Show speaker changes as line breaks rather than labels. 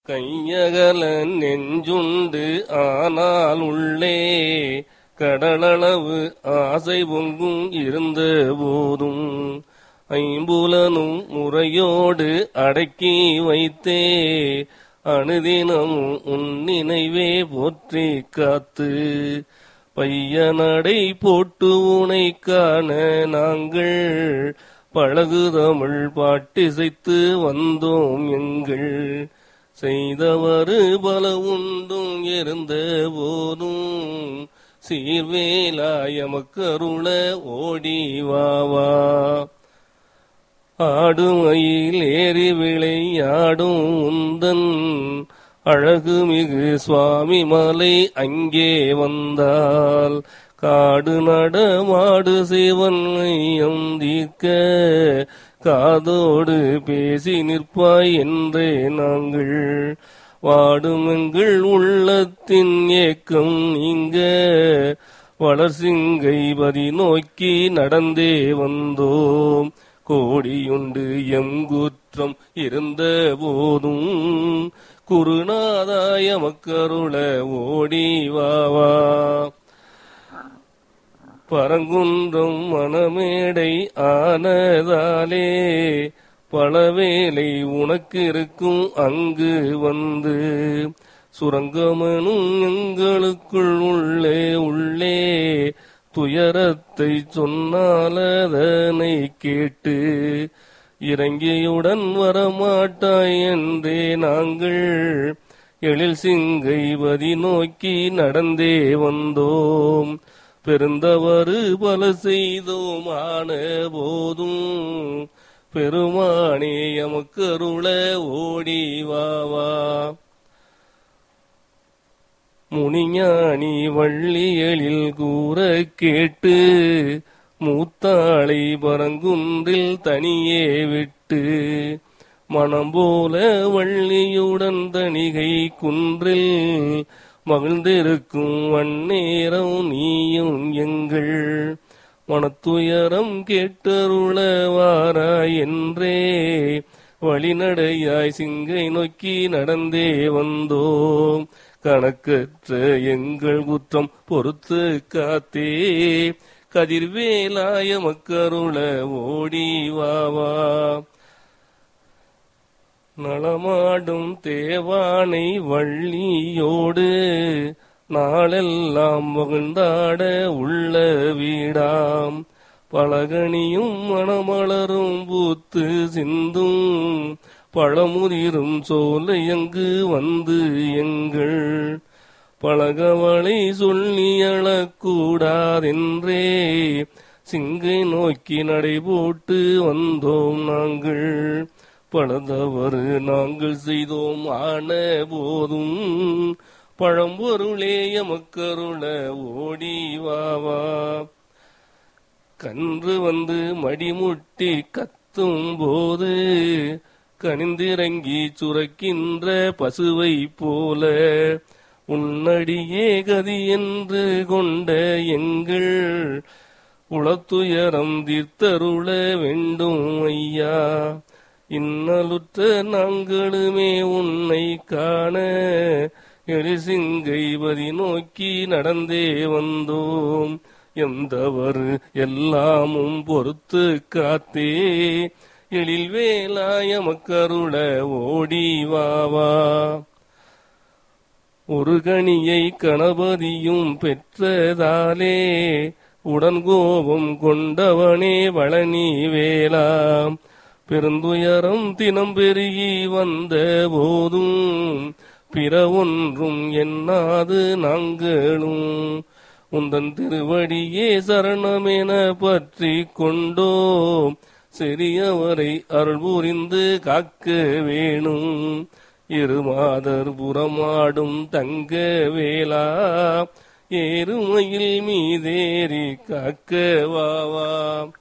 கையகல நெஞ்சுண்டு ஆனால் உள்ளே கடலளவு ஆசை பொங்கும் இருந்த போதும் ஐம்புலனும் முறையோடு அடக்கி வைத்தே அனுதினமும் உன் நினைவே போற்றி காத்து பையனடை போட்டு உனை காண நாங்கள் பழகு தமிழ் பாட்டிசைத்து வந்தோம் எங்கள் செய்தவரு பல உண்டும் இருந்த போதும் சீர்வேலாயமக்கருள ஓடி வாவா ஆடுமயில் ஏறி விளையாடும் உந்தன் அழகுமிகு சுவாமி மலை அங்கே வந்தால் காடு நடமாடு சிவன் ஐயம் தீர்க்க காதோடு பேசி நிற்பாய் என்றே நாங்கள் வாடுமெங்கள் உள்ளத்தின் ஏக்கம் நீங்க வளர்சிங்கை பதி நோக்கி நடந்தே வந்தோம் கோடியுண்டு எம் குற்றம் இருந்த போதும் குருநாதாய மக்கருள ஓடி வாவா பரங்குன்றம் மணமேடை ஆனதாலே பலவேலை உனக்கு இருக்கும் அங்கு வந்து சுரங்கமனும் எங்களுக்குள் உள்ளே உள்ளே துயரத்தை சொன்னாலதனை கேட்டு இறங்கியுடன் வரமாட்டாய் என்றே நாங்கள் எழில் சிங்கை பதி நோக்கி நடந்தே வந்தோம் பெருந்தவறு பல செய்தோம் ஆன போதும் பெருமானே எமக்கருள ஓடி வாவா முனிஞானி வள்ளியலில் கூற கேட்டு மூத்தாளை பரங்குன்றில் தனியே விட்டு மனம் போல வள்ளியுடன் தணிகை குன்றில் மகிழ்ந்திருக்கும் வன்னேரம் நீயும் எங்கள் மனத்துயரம் கேட்டருள வாராய் என்றே வழிநடையாய் சிங்கை நோக்கி நடந்தே வந்தோம் கணக்கற்ற எங்கள் குற்றம் பொறுத்து காத்தே கதிர்வேலாய மக்கருள ஓடி வாவா நலமாடும் தேவானை வள்ளியோடு நாளெல்லாம் மகிழ்ந்தாட உள்ள வீடாம் பழகனியும் மணமலரும் பூத்து சிந்தும் பழமுதிரும் சோலையங்கு வந்து எங்கள் பழகவளை சொல்லி அழக்கூடாதென்றே சிங்கை நோக்கி நடைபோட்டு வந்தோம் நாங்கள் பலதவறு நாங்கள் செய்தோம் ஆன போதும் பழம்பொருளே எமக்கருள ஓடி வாவா கன்று வந்து மடிமுட்டி கத்தும் போது கனிந்திறங்கி சுரக்கின்ற பசுவை போல உன்னடியே கதி என்று கொண்ட எங்கள் உளத்துயரம் தீர்த்தருள வேண்டும் ஐயா இன்னலுற்ற நாங்களுமே உன்னை காண எழிசிங்கை பதி நோக்கி நடந்தே வந்தோம் எந்தவறு எல்லாமும் பொறுத்து காத்தே எழில் வேலாய மக்கருள ஓடி வாவா ஒரு கனியை கணபதியும் பெற்றதாலே உடன் கோபம் கொண்டவனே வளனி வேலாம் பெருந்துயரம் தினம் பெருகி வந்த போதும் பிற ஒன்றும் எண்ணாது நாங்களும் உந்தன் திருவடியே சரணமென பற்றி கொண்டோம் சிறியவரை அருள் புரிந்து காக்க வேணும் இருமாதர் புறமாடும் தங்க வேளா ஏறுமையில் மீதேறி காக்க வாவா